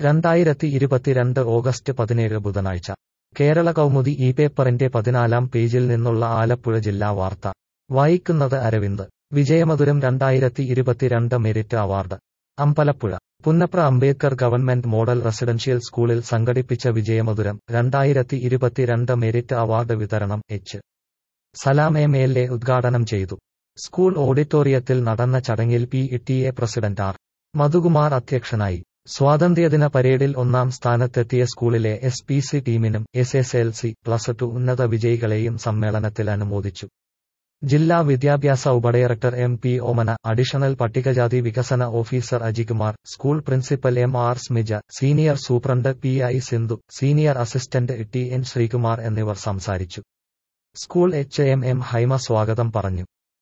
രണ്ടായിരത്തി ഇരുപത്തിരണ്ട് ഓഗസ്റ്റ് പതിനേഴ് ബുധനാഴ്ച കേരള കൗമുദി ഈ പേപ്പറിന്റെ പതിനാലാം പേജിൽ നിന്നുള്ള ആലപ്പുഴ ജില്ലാ വാർത്ത വായിക്കുന്നത് അരവിന്ദ് വിജയമധുരം രണ്ടായിരത്തി ഇരുപത്തിരണ്ട് merit award Ambalappuzha Punnapra Ambedkar government model residential സ്കൂളിൽ സംഘടിപ്പിച്ച വിജയമധുരം രണ്ടായിരത്തി ഇരുപത്തിരണ്ട് മെരിറ്റ് അവാർഡ് വിതരണം H Salam M L A ഉദ്ഘാടനം ചെയ്തു സ്കൂൾ ഓഡിറ്റോറിയത്തിൽ നടന്ന ചടങ്ങിൽ P T A president R Madhukumar അധ്യക്ഷനായി സ്വാതന്ത്ര്യദിന പരേഡിൽ ഒന്നാം സ്ഥാനത്തെത്തിയ സ്കൂളിലെ എസ് പി സി ടീമിനും S S L C plus two ഉന്നത വിജയികളെയും സമ്മേളനത്തിൽ അനുമോദിച്ചു ജില്ലാ വിദ്യാഭ്യാസ ഉപഡയറക്ടർ എം പി ഓമന അഡീഷണൽ പട്ടികജാതി വികസന officer Ajikumar school principal M R Smija senior superintendent P I Sindhu senior assistant T N Sreekumar എന്നിവർ സംസാരിച്ചു school H M M Haima സ്വാഗതം പറഞ്ഞു